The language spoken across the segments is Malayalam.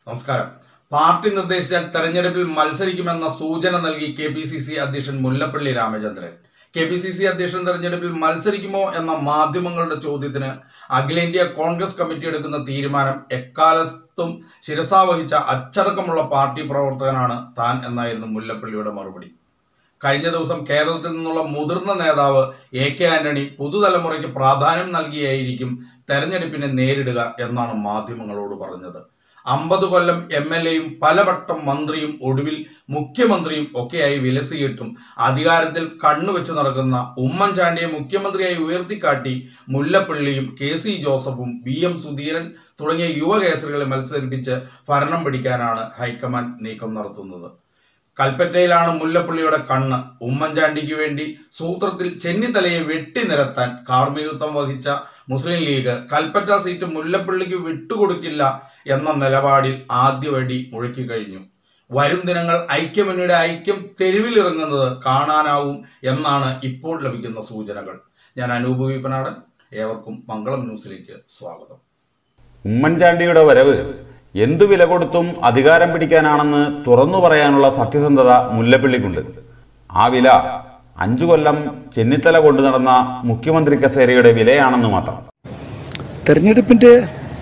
നമസ്കാരം പാർട്ടി നിർദ്ദേശിച്ചാൽ തെരഞ്ഞെടുപ്പിൽ മത്സരിക്കുമെന്ന സൂചന നൽകി കെ പി സി സി അധ്യക്ഷൻ Mullappally Ramachandran K P C C അധ്യക്ഷൻ തെരഞ്ഞെടുപ്പിൽ മത്സരിക്കുമോ എന്ന മാധ്യമങ്ങളുടെ ചോദ്യത്തിന് അഖിലേന്ത്യാ കോൺഗ്രസ് കമ്മിറ്റി എടുക്കുന്ന തീരുമാനം എക്കാലത്തും ശിരസാവഹിച്ച അച്ചടക്കമുള്ള പാർട്ടി പ്രവർത്തകനാണ് താൻ എന്നായിരുന്നു മുല്ലപ്പള്ളിയുടെ മറുപടി കഴിഞ്ഞ ദിവസം കേരളത്തിൽ നിന്നുള്ള മുതിർന്ന നേതാവ് എ കെ ആന്റണി പുതുതലമുറയ്ക്ക് പ്രാധാന്യം നൽകിയായിരിക്കും തെരഞ്ഞെടുപ്പിനെ നേരിടുക എന്നാണ് മാധ്യമങ്ങളോട് പറഞ്ഞത് അമ്പത് കൊല്ലം എം എൽ എയും പലവട്ടം മന്ത്രിയും ഒടുവിൽ മുഖ്യമന്ത്രിയും ഒക്കെയായി വിലസിയിട്ടും അധികാരത്തിൽ കണ്ണുവെച്ച് നടക്കുന്ന ഉമ്മൻചാണ്ടിയെ മുഖ്യമന്ത്രിയായി ഉയർത്തിക്കാട്ടി മുല്ലപ്പള്ളിയും കെ സി ജോസഫും വി എം സുധീരൻ തുടങ്ങിയ യുവകേസരികളെ മത്സരിപ്പിച്ച് ഭരണം പിടിക്കാനാണ് ഹൈക്കമാൻഡ് നീക്കം നടത്തുന്നത് കൽപ്പറ്റയിലാണ് മുല്ലപ്പള്ളിയുടെ കണ്ണ് ഉമ്മൻചാണ്ടിക്ക് വേണ്ടി സൂത്രത്തിൽ ചെന്നിത്തലയെ വെട്ടി നിരത്താൻ കാർമ്മികത്വം വഹിച്ച മുസ്ലിം ലീഗ് കൽപ്പറ്റ സീറ്റ് മുല്ലപ്പള്ളിക്ക് വിട്ടുകൊടുക്കില്ല എന്ന നിലപാടിൽ ആദ്യവടി മുഴക്കി കഴിഞ്ഞു വരും ദിനങ്ങൾ ഐക്യമുന്നണിയുടെ ഐക്യം തെരുവിലിറങ്ങുന്നത് കാണാനാവും എന്നാണ് ഇപ്പോൾ ലഭിക്കുന്ന സൂചനകൾ ഞാൻ അനൂപ് വിപനാടൻ ഏവർക്കും മംഗളം ന്യൂസിലേക്ക് സ്വാഗതം ഉമ്മൻചാണ്ടിയുടെ വരവ് എന്തു വില കൊടുത്തും അധികാരം പിടിക്കാനാണെന്ന് തുറന്നു പറയാനുള്ള സത്യസന്ധത മുല്ലപ്പള്ളിക്കുണ്ട് ആ വില അഞ്ചു കൊല്ലം ചെന്നിത്തല കൊണ്ടു നടന്ന മുഖ്യമന്ത്രി കസേരയുടെ വിലയാണെന്ന് മാത്രം തെരഞ്ഞെടുപ്പിൻ്റെ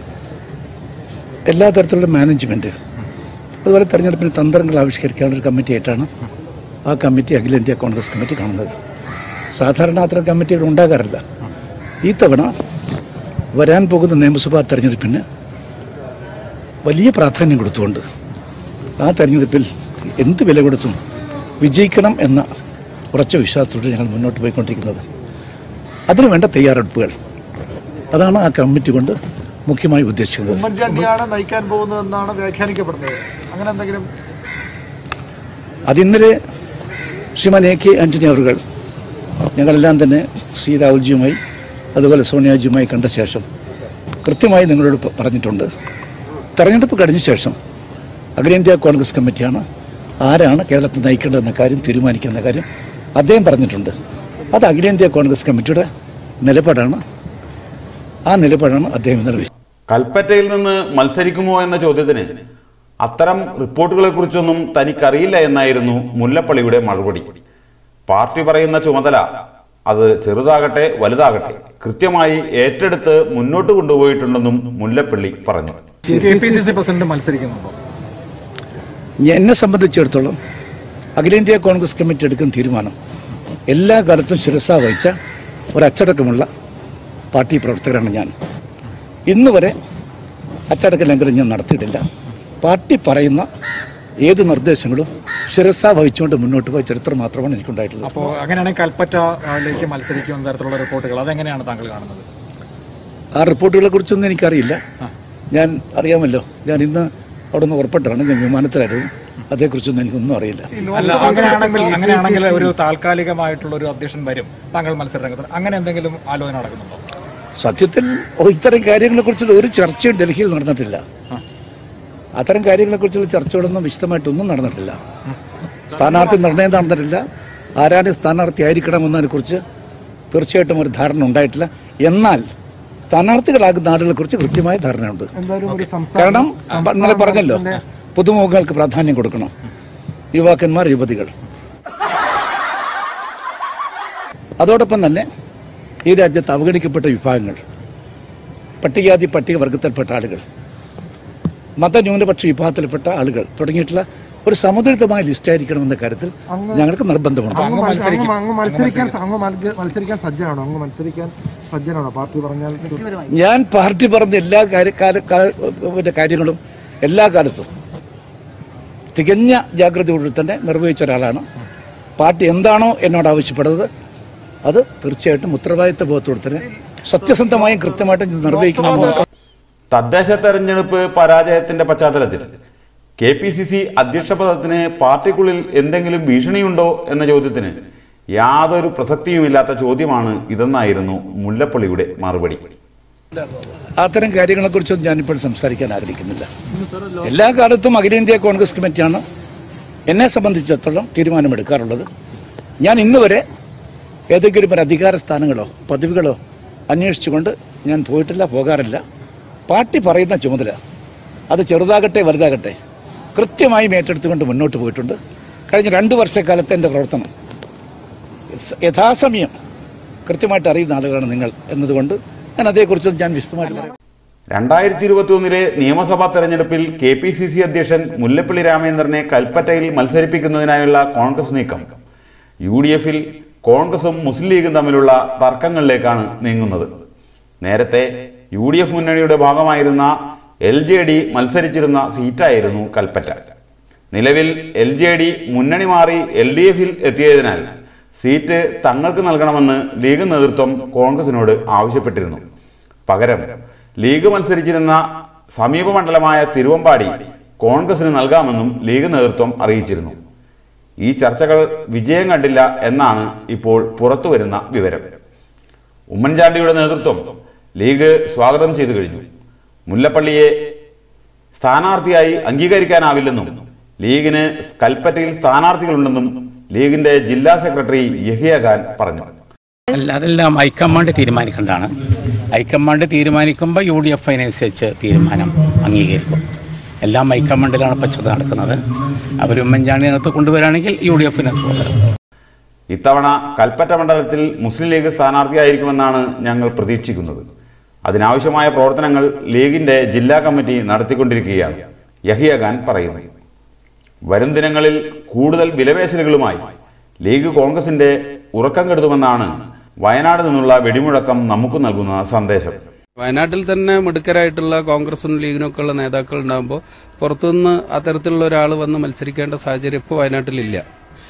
എല്ലാ തരത്തിലുള്ള മാനേജ്മെൻറ്റ് അതുപോലെ തെരഞ്ഞെടുപ്പിന് തന്ത്രങ്ങൾ ആവിഷ്കരിക്കാനുള്ള ഒരു കമ്മിറ്റിയായിട്ടാണ് ആ കമ്മിറ്റി അഖിലേന്ത്യാ കോൺഗ്രസ് കമ്മിറ്റി കാണുന്നത് സാധാരണ അത്തരം കമ്മിറ്റികൾ ഉണ്ടാകാറില്ല ഈ തവണ വരാൻ പോകുന്ന നിയമസഭാ തെരഞ്ഞെടുപ്പിന് വലിയ പ്രാധാന്യം കൊടുത്തുകൊണ്ട് ആ തെരഞ്ഞെടുപ്പിൽ എന്ത് വില കൊടുത്തും വിജയിക്കണം എന്ന ഉറച്ച വിശ്വാസത്തോടെ ഞങ്ങൾ മുന്നോട്ട് പോയിക്കൊണ്ടിരിക്കുന്നത് അതിനു വേണ്ട തയ്യാറെടുപ്പുകൾ അതാണ് ആ കമ്മിറ്റി കൊണ്ട് മുഖ്യമായി ഉദ്ദേശിക്കുന്നത് ഉമ്മൻചാണ്ടിയാണ് നയിക്കാൻ പോകുന്നതെന്നാണ് വ്യാഖ്യാനിക്കപ്പെടുന്നത് അങ്ങനെ എന്തെങ്കിലും അതിന്നലെ ശ്രീമാൻ എ കെ ആന്റണി അവറുകൾ ഞങ്ങളെല്ലാം തന്നെ ശ്രീ രാഹുൽജിയുമായി അതുപോലെ സോണിയാജിയുമായി കണ്ട ശേഷം കൃത്യമായി നിങ്ങളോട് പ- പറഞ്ഞിട്ടുണ്ട് തെരഞ്ഞെടുപ്പ് കഴിഞ്ഞ ശേഷം അഖിലേന്ത്യാ കോൺഗ്രസ് കമ്മിറ്റിയാണ് ആരാണ് കേരളത്തിൽ നയിക്കേണ്ടതെന്ന കാര്യം തീരുമാനിക്കുന്ന കാര്യം അദ്ദേഹം പറഞ്ഞിട്ടുണ്ട് അത് അഖിലേന്ത്യാ കോൺഗ്രസ് കമ്മിറ്റിയുടെ നിലപാടാണ് ആ നിലപാടാണ് അദ്ദേഹം ഇന്നലെ വിശ- കൽപ്പറ്റയിൽ നിന്ന് മത്സരിക്കുമോ എന്ന ചോദ്യത്തിന് അത്തരം റിപ്പോർട്ടുകളെ കുറിച്ചൊന്നും തനിക്കറിയില്ല എന്നായിരുന്നു മുല്ലപ്പള്ളിയുടെ മറുപടി പാർട്ടി പറയുന്ന ചുമതല അത് ചെറുതാകട്ടെ വലുതാകട്ടെ കൃത്യമായി ഏറ്റെടുത്ത് മുന്നോട്ട് കൊണ്ടുപോയിട്ടുണ്ടെന്നും മുല്ലപ്പള്ളി പറഞ്ഞു K P C C president മത്സരിക്കുന്നുണ്ടോ ഞാൻ- എന്നെ സംബന്ധിച്ചിടത്തോളം അഖിലേന്ത്യാ കോൺഗ്രസ് കമ്മിറ്റി എടുക്കുന്ന തീരുമാനം എല്ലാ കാലത്തും ശിരസ വഹിച്ച ഒരു അച്ചടക്കമുള്ള പാർട്ടി പ്രവർത്തകരാണ് ഞാൻ ഇന്ന് വരെ അച്ചടക്ക ലംഘനം ഞാൻ നടത്തിയിട്ടില്ല പാർട്ടി പറയുന്ന ഏത് നിർദ്ദേശങ്ങളും ശിരസ വഹിച്ചുകൊണ്ട് മുന്നോട്ട് പോയ ചരിത്രം മാത്രമാണ് എനിക്കുണ്ടായിട്ടുള്ളത് അപ്പോൾ അങ്ങനെയാണെങ്കിൽ കൽപ്പറ്റയിലേക്ക് മത്സരിക്കുന്ന തരത്തിലുള്ള റിപ്പോർട്ടുകൾ അതെങ്ങനെയാണ് താങ്കൾ കാണുന്നത് ആ റിപ്പോർട്ടുകളെ കുറിച്ചൊന്നും എനിക്കറിയില്ല ഞാൻ അറിയാമല്ലോ ഞാൻ ഇന്ന് അവിടെ നിന്ന് പുറപ്പെട്ടാണ് ഞാൻ വിമാനത്തിലായിരുന്നു അതേക്കുറിച്ചൊന്നും എനിക്കൊന്നും അറിയില്ല അല്ല അങ്ങനെയാണെങ്കിൽ അങ്ങനെയാണെങ്കിൽ ഒരു താൽക്കാലികമായിട്ടുള്ള ഒരു അധ്യക്ഷൻ വരും താങ്കൾ മത്സര രംഗത്ത് അങ്ങനെ എന്തെങ്കിലും ആലോചന നടക്കുന്നുണ്ടോ സത്യത്തിൽ ഓ, ഇത്തരം കാര്യങ്ങളെ കുറിച്ചുള്ള ഒരു ചർച്ചയും ഡൽഹിയിൽ നടന്നിട്ടില്ല അത്തരം കാര്യങ്ങളെ കുറിച്ചുള്ള ചർച്ചകളൊന്നും വിശദമായിട്ടൊന്നും നടന്നിട്ടില്ല സ്ഥാനാർത്ഥി നിർണയം നടന്നിട്ടില്ല ആരാണ് സ്ഥാനാർത്ഥി ആയിരിക്കണമെന്നതിനെ കുറിച്ച് തീർച്ചയായിട്ടും ഒരു ധാരണ ഉണ്ടായിട്ടില്ല എന്നാൽ സ്ഥാനാർത്ഥികളാകുന്ന ആളുകളെ കുറിച്ച് കൃത്യമായ ധാരണയുണ്ട് കാരണം പ- ഇന്നലെ പറഞ്ഞല്ലോ പുതുമുഖങ്ങൾക്ക് പ്രാധാന്യം കൊടുക്കണം യുവാക്കന്മാർ യുവതികൾ അതോടൊപ്പം തന്നെ ഈ രാജ്യത്ത് അവഗണിക്കപ്പെട്ട വിഭാഗങ്ങൾ പട്ടികജാതി പട്ടികവർഗത്തിൽപ്പെട്ട ആളുകൾ മതന്യൂനപക്ഷ വിഭാഗത്തിൽപ്പെട്ട ആളുകൾ തുടങ്ങിയിട്ടുള്ള ഒരു സമുദ്രിതമായ ലിസ്റ്റ് ആയിരിക്കണമെന്ന കാര്യത്തിൽ ഞങ്ങൾക്ക് നിർബന്ധമുണ്ട് അങ്ങ് മത്സരിക്കും അങ്ങ് മത്സരിക്കാൻ അങ്ങ് മത്സ- മത്സരിക്കാൻ സജ്ജനാണോ അങ്ങ് മത്സരിക്കാൻ സജ്ജനാണോ പാർട്ടി പറഞ്ഞാൽ ഞാൻ പാർട്ടി പറഞ്ഞ എല്ലാ കാര്യ കാല- കാ- പിന്നെ കാര്യങ്ങളും എല്ലാ കാലത്തും തികഞ്ഞ ജാഗ്രതയോടെ തന്നെ നിർവഹിച്ച ഒരാളാണ് പാർട്ടി എന്താണോ എന്നോട് ആവശ്യപ്പെടുന്നത് അത് തീർച്ചയായിട്ടും ഉത്തരവാദിത്ത ബോധത്തോടെ തന്നെ സത്യസന്ധമായും കൃത്യമായിട്ടും ഇത് നിർവഹിക്കണമെന്ന് തദ്ദേശ തെരഞ്ഞെടുപ്പ് പരാജയത്തിന്റെ പശ്ചാത്തലത്തിൽ കെ പി സി സി അധ്യക്ഷ പദത്തിന് പാർട്ടിക്കുള്ളിൽ എന്തെങ്കിലും ഭീഷണിയുണ്ടോ എന്ന ചോദ്യത്തിന് യാതൊരു പ്രസക്തിയുമില്ലാത്ത ചോദ്യമാണ് ഇതെന്നായിരുന്നു മുല്ലപ്പള്ളിയുടെ മറുപടി അത്തരം കാര്യങ്ങളെക്കുറിച്ചൊന്നും ഞാനിപ്പോൾ സംസാരിക്കാൻ ആഗ്രഹിക്കുന്നില്ല എല്ലാ കാലത്തും അഖിലേന്ത്യാ കോൺഗ്രസ് കമ്മിറ്റിയാണ് എന്നെ സംബന്ധിച്ചിടത്തോളം തീരുമാനമെടുക്കാറുള്ളത് ഞാൻ ഇന്ന് വരെ ഏതെങ്കിലും ഒരു അധികാര സ്ഥാനങ്ങളോ പദവികളോ അന്വേഷിച്ചുകൊണ്ട് ഞാൻ പോയിട്ടില്ല പോകാറില്ല പാർട്ടി പറയുന്ന ചുമതല അത് ചെറുതാകട്ടെ വലുതാകട്ടെ കൃത്യമായും ഏറ്റെടുത്തുകൊണ്ട് മുന്നോട്ട് പോയിട്ടുണ്ട് കഴിഞ്ഞ രണ്ട് വർഷക്കാലത്തെ എൻ്റെ പ്രവർത്തനം സ് യഥാസമയം കൃത്യമായിട്ട് അറിയുന്ന ആളുകളാണ് നിങ്ങൾ എന്നതുകൊണ്ട് ഞാൻ അതേക്കുറിച്ച് ഞാൻ വിശദമായിട്ട് പറയാം രണ്ടായിരത്തി ഇരുപത്തി ഒന്നിലെ നിയമസഭാ തെരഞ്ഞെടുപ്പിൽ കെ പി സി സി അധ്യക്ഷൻ മുല്ലപ്പള്ളി രാമചന്ദ്രനെ കൽപ്പറ്റയിൽ മത്സരിപ്പിക്കുന്നതിനായുള്ള കോൺഗ്രസ് നീക്കം യു ഡി എഫിൽ കോൺഗ്രസും മുസ്ലിം ലീഗും തമ്മിലുള്ള തർക്കങ്ങളിലേക്കാണ് നീങ്ങുന്നത് നേരത്തെ യു ഡി എഫ് മുന്നണിയുടെ ഭാഗമായിരുന്ന എൽ ജെ ഡി മത്സരിച്ചിരുന്ന സീറ്റായിരുന്നു കൽപ്പറ്റ നിലവിൽ എൽ ജെ ഡി മുന്നണി മാറി എൽ ഡി എഫിൽ എത്തിയതിനാൽ സീറ്റ് തങ്ങൾക്ക് നൽകണമെന്ന് ലീഗ് നേതൃത്വം കോൺഗ്രസിനോട് ആവശ്യപ്പെട്ടിരുന്നു പകരം ലീഗ് മത്സരിച്ചിരുന്ന സമീപ മണ്ഡലമായ തിരുവമ്പാടി കോൺഗ്രസിന് നൽകാമെന്നും ലീഗ് നേതൃത്വം അറിയിച്ചിരുന്നു ഈ ചർച്ചകൾ വിജയം കണ്ടില്ല എന്നാണ് ഇപ്പോൾ പുറത്തുവരുന്ന വിവരം ഉമ്മൻചാണ്ടിയുടെ നേതൃത്വം ലീഗ് സ്വാഗതം ചെയ്തു കഴിഞ്ഞു മുല്ലപ്പള്ളിയെ സ്ഥാനാർത്ഥിയായി അംഗീകരിക്കാനാവില്ലെന്നും ലീഗിന് കൽപ്പറ്റയിൽ സ്ഥാനാർത്ഥികളുണ്ടെന്നും ലീഗിന്റെ ജില്ലാ സെക്രട്ടറി യഹിയ ഖാൻ പറഞ്ഞു അല്ല അതെല്ലാം ഹൈക്കമാൻഡ് തീരുമാനിക്കേണ്ടതാണ് ഹൈക്കമാൻഡ് തീരുമാനിക്കുമ്പോൾ യു ഡി എഫ് അതിനനുസരിച്ച് തീരുമാനം അംഗീകരിക്കും എല്ലാം ഹൈക്കമാൻഡിലാണ് പച്ചത് നടക്കുന്നത് അവർ ഉമ്മൻചാണ്ടി നേതൃത്വം കൊണ്ടുവരാണെങ്കിൽ യു ഡി എഫിന് സ്വാഗതം ഇത്തവണ കൽപ്പറ്റ മണ്ഡലത്തിൽ മുസ്ലിം ലീഗ് സ്ഥാനാർത്ഥിയായിരിക്കുമെന്നാണ് ഞങ്ങൾ പ്രതീക്ഷിക്കുന്നത് അതിനാവശ്യമായ പ്രവർത്തനങ്ങൾ ലീഗിന്റെ ജില്ലാ കമ്മിറ്റി നടത്തിക്കൊണ്ടിരിക്കുകയാണ് യഹിയ ഖാൻ പറയുന്നു വരും ദിനങ്ങളിൽ കൂടുതൽ വിലപേശലുകളുമായി ലീഗ് കോൺഗ്രസിന്റെ ഉറക്കം കെടുത്തുമെന്നാണ് വയനാട് നിന്നുള്ള വെടിമുഴക്കം നമുക്ക് നൽകുന്ന സന്ദേശം വയനാട്ടിൽ തന്നെ മിടുക്കരായിട്ടുള്ള കോൺഗ്രസും ലീഗിനും ഒക്കെ ഉള്ള നേതാക്കൾ ഉണ്ടാകുമ്പോൾ പുറത്തുനിന്ന് അത്തരത്തിലുള്ള ഒരാൾ വന്ന് മത്സരിക്കേണ്ട സാഹചര്യം ഇപ്പോൾ വയനാട്ടിലില്ല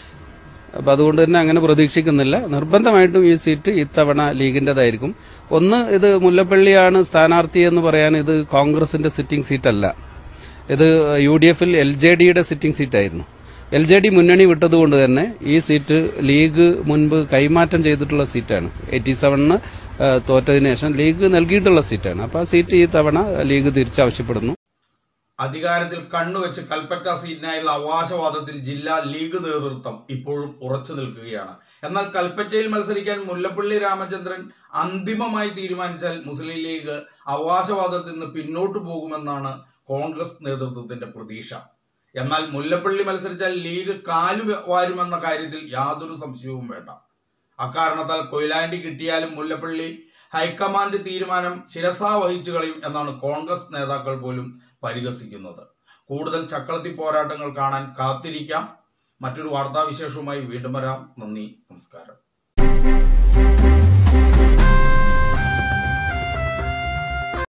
അപ്പൊ അതുകൊണ്ട് തന്നെ അങ്ങനെ പ്രതീക്ഷിക്കുന്നില്ല നിർബന്ധമായിട്ടും ഈ സീറ്റ് ഇത്തവണ ലീഗിന്റേതായിരിക്കും ഒന്ന് ഇത് മുല്ലപ്പള്ളിയാണ് സ്ഥാനാർത്ഥി എന്ന് പറയാൻ ഇത് കോൺഗ്രസിന്റെ സിറ്റിംഗ് സീറ്റല്ല ഇത് യു ഡി എഫിൽ എൽ ജെ ഡിയുടെ സിറ്റിംഗ് സീറ്റായിരുന്നു എൽ ജെ ഡി മുന്നണി വിട്ടതുകൊണ്ട് തന്നെ ഈ സീറ്റ് ലീഗ് മുൻപ് കൈമാറ്റം ചെയ്തിട്ടുള്ള സീറ്റാണ് എയ്റ്റി സെവനിന് തോറ്റതിന് ശേഷം ലീഗ് നൽകിയിട്ടുള്ള സീറ്റാണ് അപ്പോൾ ആ സീറ്റ് ഈ തവണ ലീഗ് തിരിച്ചാവശ്യപ്പെടുന്നു അധികാരത്തിൽ കണ്ണുവെച്ച് കൽപ്പറ്റ സീറ്റിനായുള്ള അവകാശവാദത്തിൽ ജില്ലാ ലീഗ് നേതൃത്വം ഇപ്പോഴും ഉറച്ചു നിൽക്കുകയാണ് എന്നാൽ കൽപ്പറ്റയിൽ മത്സരിക്കാൻ മുല്ലപ്പള്ളി രാമചന്ദ്രൻ അന്തിമമായി തീരുമാനിച്ചാൽ മുസ്ലിം ലീഗ് അവകാശവാദത്തിൽ നിന്ന് പിന്നോട്ടു പോകുമെന്നാണ് കോൺഗ്രസ് നേതൃത്വത്തിന്റെ പ്രതീക്ഷ എന്നാൽ മുല്ലപ്പള്ളി മത്സരിച്ചാൽ ലീഗ് കാലു വാരുമെന്ന കാര്യത്തിൽ യാതൊരു സംശയവും വേണ്ട അക്കാരണത്താൽ കൊയിലാണ്ടി കിട്ടിയാലും മുല്ലപ്പള്ളി ഹൈക്കമാൻഡ് തീരുമാനം ശിരസാ വഹിച്ചു കളയും എന്നാണ് കോൺഗ്രസ് നേതാക്കൾ പോലും പരിഹസിക്കുന്നത് കൂടുതൽ ചക്കളത്തി പോരാട്ടങ്ങൾ കാണാൻ കാത്തിരിക്കാം മറ്റൊരു വാർത്താവിശേഷവുമായി വീണ്ടും വരാം നന്ദി നമസ്കാരം